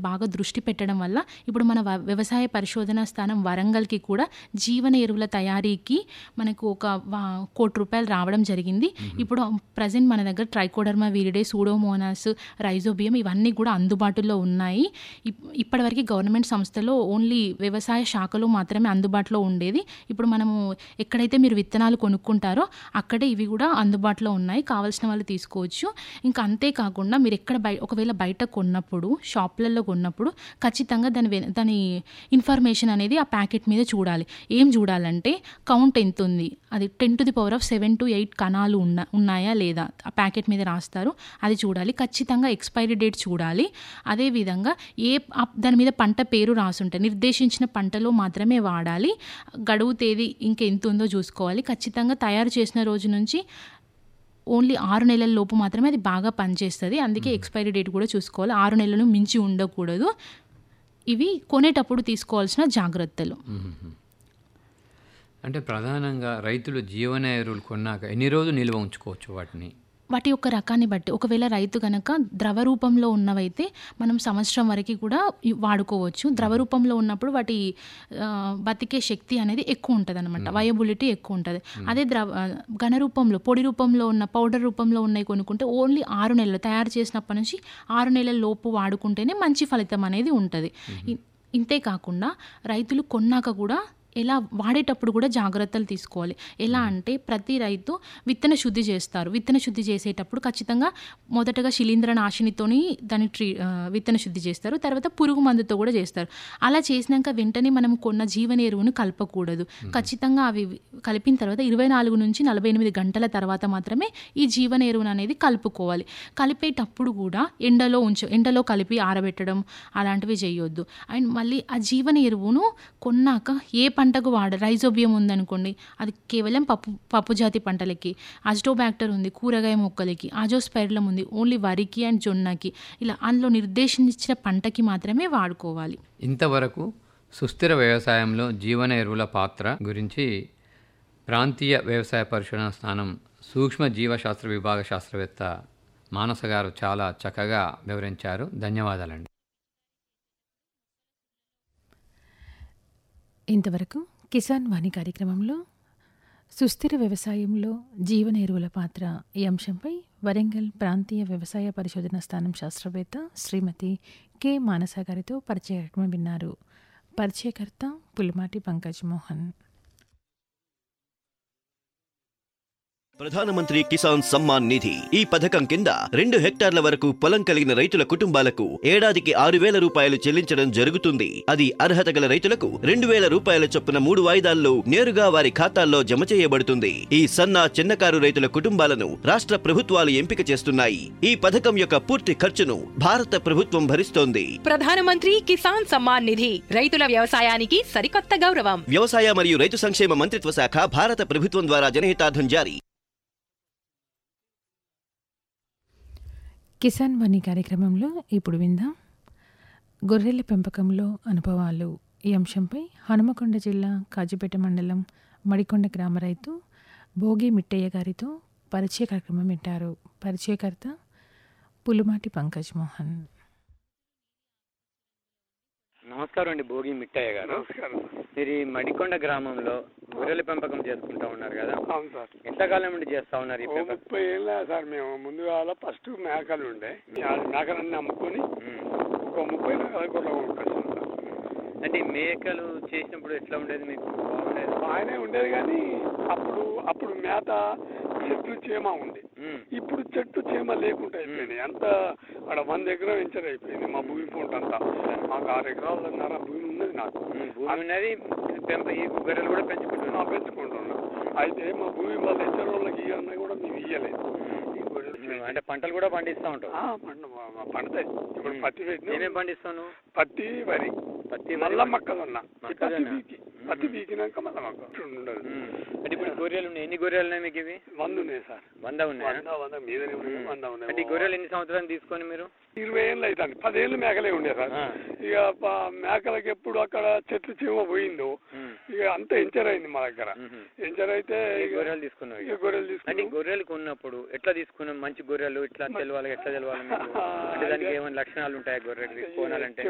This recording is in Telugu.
బాగా దృష్టి పెట్టడం వల్ల ఇప్పుడు మన వ- వ్యవసాయ పరిశోధన స్థానం వరంగల్కి కూడా జీవన ఎరువుల తయారీకి మనకు ఒక వా- కోటి రూపాయలు రావడం జరిగింది ఇప్పుడు ప్రజెంట్ మన దగ్గర ట్రైకోడర్మా వీరిడే సూడోమోనాస్ రైజోబియం ఇవన్నీ కూడా అందుబాటులో ఉన్నాయి ఇప్- ఇప్పటివరకు గవర్నమెంట్ సంస్థలో ఓన్లీ వ్యవసాయ శాఖలో మాత్రమే అందుబాటులో ఉండేది ఇప్పుడు మనము ఎక్కడైతే మీరు విత్తనాలు కొనుక్కుంటారో అక్కడే ఇవి కూడా అందుబాటులో ఉన్నాయి కావాల్సిన వాళ్ళు తీసుకోవచ్చు ఇంకా అంతేకాకుండా మీరు ఎక్కడ బయ ఒకవేళ బయట కొన్నప్పుడు షాప్లలో కొన్నప్పుడు ఖచ్చితంగా దాని వె- దాని ఇన్ఫర్మేషన్ అనేది ఆ ప్యాకెట్ మీద చూడాలి ఏం చూడాలంటే కౌంట్ ఎంత ఉంది అది ten to the power of seven to eight కణాలు ఉన్న ఉన్నాయా లేదా ఆ ప్యాకెట్ మీద రాస్తారు అది చూడాలి ఖచ్చితంగా ఎక్స్పైరీ డేట్ చూడాలి అదేవిధంగా ఏ ఆ- దాని మీద పంట పేరు రాసుంటే నిర్దేశించిన పంటలో మాత్రమే వాడాలి గడువు తేదీ ఇంకెంత ఉందో చూసుకోవాలి ఖచ్చితంగా తయారు చేసిన రోజు నుంచి ఓన్లీ ఆరు నెలల లోపు మాత్రమే అది బాగా పనిచేస్తుంది అందుకే ఎక్స్పైరీ డేట్ కూడా చూసుకోవాలి ఆరు నెలలను మించి ఉండకూడదు ఇవి కొనేటప్పుడు తీసుకోవాల్సిన జాగ్రత్తలు మ్మ్. అంటే ప్రధానంగా రైతులు జీవన ఎరువులు కొన్నాక ఎన్ని రోజులు నిల్వ ఉంచుకోవచ్చు వాటిని వాటి యొక్క రకాన్ని బట్టి ఒకవేళ రైతు కనుక ద్రవ రూపంలో ఉన్నవైతే మనం సంవత్సరం వరకు కూడా ఇ- వాడుకోవచ్చు ద్రవ రూపంలో ఉన్నప్పుడు వాటి ఆ, బతికే శక్తి అనేది ఎక్కువ ఉంటుంది అనమాట వయబిలిటీ ఎక్కువ ఉంటుంది అదే ద్రవ ఆ, ఘన రూపంలో పొడి రూపంలో ఉన్న పౌడర్ రూపంలో ఉన్నాయి కొనుక్కుంటే ఓన్లీ ఆరు నెలలు తయారు చేసినప్పటి నుంచి ఆరు నెలల లోపు వాడుకుంటేనే మంచి ఫలితం అనేది ఉంటుంది ఇ- ఇంతే కాకుండా రైతులు కొన్నాక కూడా ఎలా వాడేటప్పుడు కూడా జాగ్రత్తలు తీసుకోవాలి ఎలా అంటే ప్రతి రైతు విత్తన శుద్ధి చేస్తారు విత్తన శుద్ధి చేసేటప్పుడు ఖచ్చితంగా మొదటగా శిలీంద్ర నాశినితోని దాన్ని ట్రీ ఆ, విత్తన శుద్ధి చేస్తారు తర్వాత పురుగు మందుతో కూడా చేస్తారు అలా చేసినాక వెంటనే మనం కొన్న జీవన ఎరువును కలపకూడదు ఖచ్చితంగా అవి కలిపిన తర్వాత ఇరవై నాలుగు నుంచి నలభై ఎనిమిది గంటల తర్వాత మాత్రమే ఈ జీవన ఎరువును అనేది కలుపుకోవాలి కలిపేటప్పుడు కూడా ఎండలో ఉంచు ఎండలో కలిపి ఆరబెట్టడం అలాంటివి చేయొద్దు అండ్ మళ్ళీ ఆ జీవన ఎరువును కొన్నాక ఏ పంటకు వాడ రైజోబియం ఉందనుకోండి అది కేవలం పప్పు పప్పు జాతి పంటలకి అజిటోబ్యాక్టర్ ఉంది కూరగాయ మొక్కలకి ఆజోస్పైర్లం ఉంది ఓన్లీ వరికి అండ్ జొన్నకి ఇలా అందులో నిర్దేశించిన పంటకి మాత్రమే వాడుకోవాలి ఇంతవరకు సుస్థిర వ్యవసాయంలో జీవన ఎరువుల పాత్ర గురించి ప్రాంతీయ వ్యవసాయ పరిశోధన స్థానం సూక్ష్మ జీవశాస్త్ర విభాగ శాస్త్రవేత్త మానస గారు చాలా చక్కగా వివరించారు ధన్యవాదాలండి ఇంతవరకు కిసాన్ వాణి కార్యక్రమంలో సుస్థిర వ్యవసాయంలో జీవన ఎరువుల పాత్ర ఈ అంశంపై వరంగల్ ప్రాంతీయ వ్యవసాయ పరిశోధన స్థానం శాస్త్రవేత్త శ్రీమతి కె మానస గారితో పరిచయ కార్యక్రమం విన్నారు పరిచయకర్త పులిమాటి పంకజ్ మోహన్ ప్రధానమంత్రి కిసాన్ సమ్మాన్ నిధి ఈ పథకం కింద రెండు హెక్టార్ల వరకు పొలం కలిగిన రైతుల కుటుంబాలకు ఏడాదికి ఆరు వేల రూపాయలు చెల్లించడం జరుగుతుంది అది అర్హత గల రైతులకు రెండు వేల రూపాయల చొప్పున మూడు వాయిదాల్లో నేరుగా వారి ఖాతాల్లో జమ చేయబడుతుంది ఈ సన్న చిన్నకారు రైతుల కుటుంబాలను రాష్ట్ర ప్రభుత్వాలు ఎంపిక చేస్తున్నాయి ఈ పథకం యొక్క పూర్తి ఖర్చును భారత ప్రభుత్వం భరిస్తోంది ప్రధానమంత్రి కిసాన్ సమ్మాన్ నిధి రైతుల వ్యవసాయానికి సరికొత్త గౌరవం వ్యవసాయ మరియు రైతు సంక్షేమ మంత్రిత్వ శాఖ భారత ప్రభుత్వం ద్వారా జనహితార్థం జారీ కిసాన్ వాణి కార్యక్రమంలో ఇప్పుడు విందాం గొర్రెల పెంపకంలో అనుభవాలు ఈ అంశంపై హనుమకొండ జిల్లా కాజీపేట మండలం మడికొండ గ్రామ రైతు భోగి మిట్టయ్య గారితో పరిచయ కార్యక్రమం వింటారు పరిచయకర్త పులుమాటి పంకజ్ మోహన్ నమస్కారం అండి భోగి మిట్టయ్య గారు నమస్కారం మీరు ఈ మడికొండ గ్రామంలో గొర్రెల పెంపకం చేసుకుంటా ఉన్నారు కదా అవును సార్ ఎంతకాలం నుండి చేస్తా ఉన్నారు ఈ ఓ పెంపకం ముప్పై ఏళ్ళ సార్ మేము ముందుగా ఫస్ట్ మేకలు ఉండే ఆ మేకలన్నీ అమ్ముకొని ఉమ్. ఒక ముప్పై నెలల గొర్రెలు కొనుక్కొచ్చాం సార్ అంటే ఈ మేకలు చేసినప్పుడు ఎట్లా ఉండేది మీకు బాగుండేది బాగానే ఉండేది కానీ అప్పుడు అప్పుడు మేత చెట్లు చేమ ఉంది ఉమ్. ఇప్పుడు చెట్టు చేమ లేకుండా అయిపోయింది అంత అక్కడ వంద ఎకరం వెంచర్ అయిపోయింది మా భూమి పూట అంతా మాకు ఆరు ఎకరాలన్నర భూమి ఉన్నది నాకు ఉమ్, భూమి ఉన్నది పెంప ఈ గొర్రెలు కూడా పెంచుకుంటున్నాం ఆ, పెంచుకుంటున్నాం అయితే మా భూమి వాళ్ళ వెంచర్ వాళ్ళకి ఇవ్వన్నా కూడా మేము ఇయ్యలేదు ఈ గొర్రెలు ఉమ్, అంటే పంటలు కూడా పండిస్తూ ఉంటాం ఆ, పండు పండుతాయి ఇప్పుడు పత్తి పెట్టిన ఏమేమి పండిస్తాను పత్తి వరి పత్తి మళ్ళా మొక్కలున్నా ఈ పత్తి మొక్కజొన్న. పీకి పత్తి పీకినాక మళ్ళా మొక్క ఉండదు ఉమ్. అంటే ఇప్పుడు గొర్రెలు ఉన్నాయి ఎన్ని గొర్రెలు ఉన్నాయి మీకు ఇవి వంద ఉన్నాయి సార్ వంద ఉన్నాయా వంద వంద మీదనే ఉన్నాయి వంద అంటే ఈ ఉన్నాయి గొర్రెలు ఎన్ని సంవత్సరాలు తీసుకొని మీరు ఇరవై ఏళ్ళు అవుతుంది పదేళ్ళు మేకలే ఉండే సార్ ఆ. ఇక ప- మేకలకి ఎప్పుడు అక్కడ చెట్లు చీమ పోయిందో ఉమ్. ఇక అంతా ఎంచర్ అయింది మా దగ్గర ఉహు. ఎంచర్ అయితే ఈ ఇక గొర్రెలు తీసుకున్నావు ఇక ఇక. గొర్రెలు అంటే ఈ తీసుకున్నాం గొర్రెలు కొన్నప్పుడు ఎట్లా తీసుకున్నాం మంచి గొర్రెలు ఇట్లా తెలవాలి ఎట్లా తెలవాలి మీకు అంటే దానికి ఏమైనా లక్షణాలు ఉంటాయా గొర్రెలు తీసుకోవాలంటే